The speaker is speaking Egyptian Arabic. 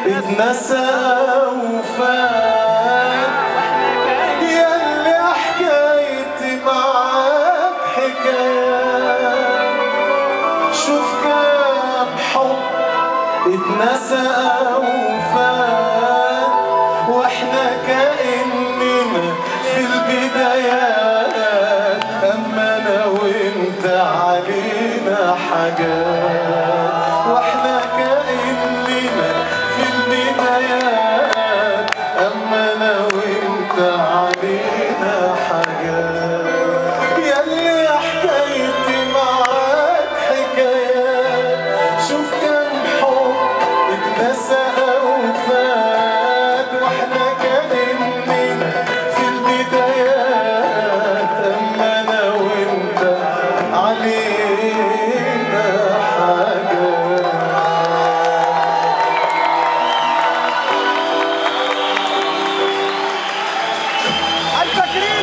اتنسى وفات ياللي حكايتي معاك حكايات شوف كام حب اتنسى وفات واحنا كأننا في البدايات اما انا وانت علينا حاجات واحنا كأننا في البدايات اما انا وانت علينا حاجات ياللي حكايتي معاك حكايات شوف كم حب اتنسى وفات واحنا كأننا في البدايات اما انا وانت علينا حاجات الفكرية